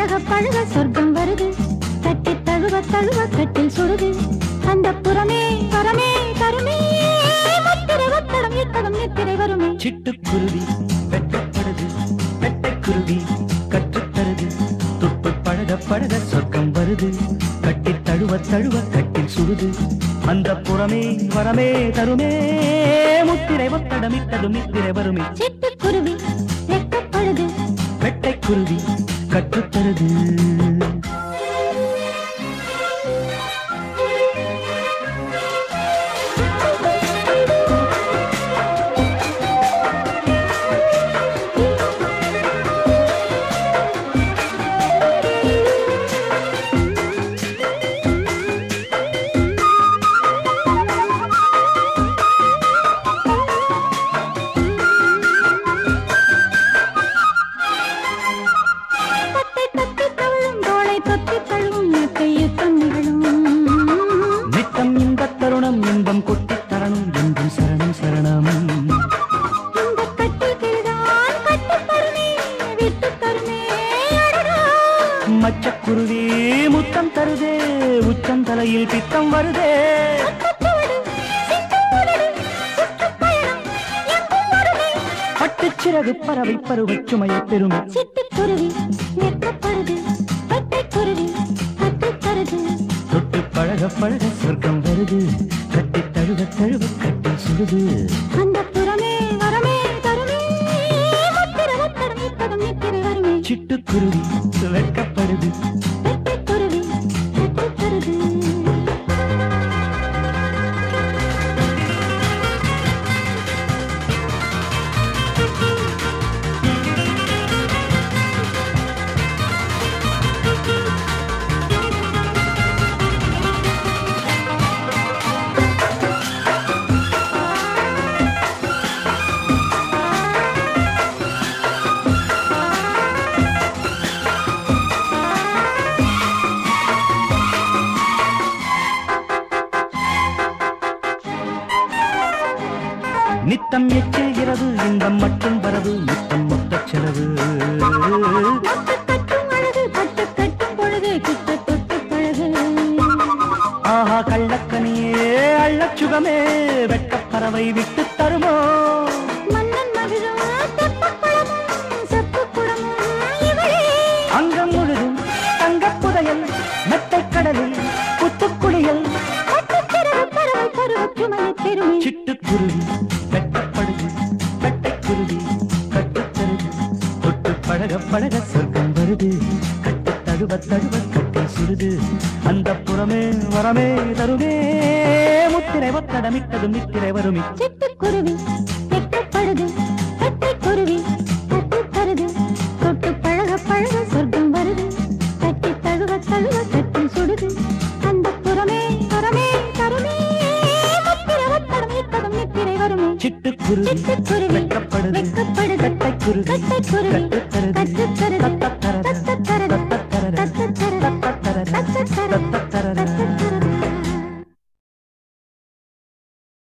பழக பழக சொர்க்கம் வருது தட்டி தழுவ தழுவ கட்டில் சுடுது அந்த புறமே பரமே தருமே முத்திரை ஒத்தடம் இத்தகம் நித்திரை வருமே சிட்டுக்குருவி வெட்டப்படுது வெட்டைக்குருவி கற்றுத்தருது துப்பு பழக பழக சொர்க்கம் வருது கட்டி தழுவ தழுவ கட்டில் சுடுது அந்த புறமே வரமே தருமே முத்திரை ஒத்தடமிட்டதும் நித்திரை வருமே சிட்டுக்குருவி வெக்கப்படுது வெட்டைக்குருவி கற்றுத்தருது தத்தை தத்தி தழுவும் தோளை தொத்தி தழுவும் இயற்கை யுத்தம் நிகழும் நித்தம் இன்பத் தருணம் இன்பம் கொட்டித் தரணும் என்றும் சரணம் சரணம் இந்த கட்டில் கிழதான் கட்டித் தருமே விட்டுத் தருமே அடடா மச்சக்குருவி முத்தம் தருதே உச்சம் தலையில் பித்தம் வருதே பக்கச்சுவடு, சிந்தும் உதடு, சுற்றுப்பயணம் எங்கும் வருமே. பட்டுச்சிறகு பறவை பருவச் சுமையை பெறும் சிட்டுக்குருவி வெட்கப்படுது பட்டைக்குருவி கற்றுத் தருது தொட்டு பழக பழக சொர்க்கம் வருது கட்டி தழுவ தழுவ கட்டி சுடுது அந்த புறமே வரமே தருமே முத்திர ஒத்தடம் இத்தகம் நித்திரை வருமே சிட்டுக்குருவி வெட்கப்படுது பட்டைக்குருவி கற்றுத் தருது நித்தம் எச்சுகிறது இன்பம் மட்டும் வரவு நித்தம் மொத்த செலவு மொட்டு கட்டும் அழகு பட்டு கட்டும் பொழுது கிட்ட தொட்டு பழகு ஆஹா கள்ளக்கனியே அள்ளச் சுகமே வெட்டப் பறவை விட்டு தருமோ மன்னன் மகிழும் தெப்பப் பழமும் செப்புக் குடமும் இவளே. அங்கம் முழுதும் தங்கப் புதையல் மெத்தைக் கடலில் புத்துக்குளியல் பட்டுச் சிறகு பறவை பருவச் சுமையைப் பெறுமே. சிட்டுக்குருவி வெட்டப்படுது வெட்டைக்குருவி கட்டுத்தருது தொட்டு பழக பழக சொர்க்கம் வருது கட்டு தழுவ தழுவ கட்டி சுடுது அந்த புறமே வரமே தருமே முத்திரை ஒத்தடமிட்டதும் நித்திரை வருமி சிட்டுக்குருவி வெட்கப்படுது பட்டைக்குருவி கற்றுத் தருது தொட்டு பழக பழக சொர்க்கம் வருது தட்டி தழுவ தழுவ கட்டி சுடுது அந்த புறமே வரமே தருமே முத்திர ஒத்தடம் இத்தகம் நித்திரை வருமே சிட்டுக்குருவி சிட்டுக்குருவி வெட்கப்படுது வெட்கப்படுது கட்டைக்குருவி கட்டைக்குருவி கட்டுத்தருது கற்றுத்தருது தத்தத்தரது தத்தத்தரது